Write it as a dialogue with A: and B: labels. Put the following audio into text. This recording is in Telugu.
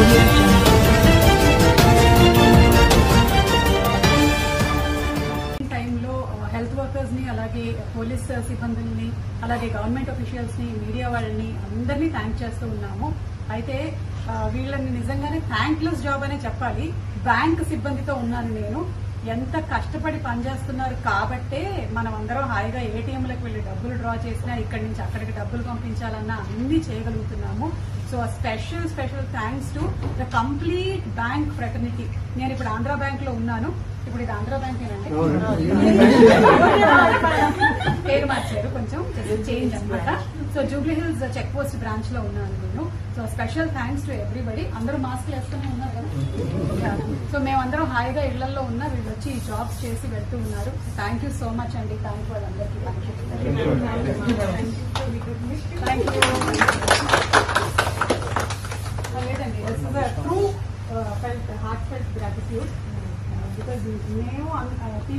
A: audio jungle.
B: ఈ టైంలో హెల్త్ వర్కర్స్ ని అలాగే పోలీస్ సిబ్బందుల్ని అలాగే గవర్నమెంట్ అఫీషియల్స్ ని మీడియా వాళ్ళని అందరినీ థ్యాంక్ చేస్తూ ఉన్నాము అయితే ఆ, వీళ్ళని నిజంగానే థ్యాంక్లెస్ జాబ్ అనే చెప్పాలి బ్యాంక్ సిబ్బందితో ఉన్నాను నేను ఎంత కష్టపడి పనిచేస్తున్నారు కాబట్టే మనం అందరం హాయిగా ఏటీఎంలకు వెళ్ళి డబ్బులు డ్రా చేసినా ఇక్కడి నుంచి అక్కడికి డబ్బులు పంపించాలన్నా అన్ని చేయగలుగుతున్నాము so special special thanks to the complete bank fraternity నేను ఇప్పుడు ఆంధ్ర బ్యాంక్ లో ఉన్నాను ఇప్పుడు ఇది ఆంధ్ర బ్యాంక్ ఏనండి పేరు మార్చారు కొంచెం చేంజ్ అన్నమాట so Jubilee Hills check post branch లో ఉన్నాను నేను so special thanks to everybody అందరూ మాస్క్ వేస్తూనే ఉన్నారు కదా సో మేమందరం హాయిగా ఇళ్లలో ఉన్నా వీళ్ళు వచ్చి ఈ జాబ్స్ చేసి వెళ్తూ ఉన్నారు థ్యాంక్ యూ సో మచ్ అండి థ్యాంక్ వాళ్ళందరికీ థ్యాంక్ యూ లేదండి this is true felt heartfelt gratitude because మేము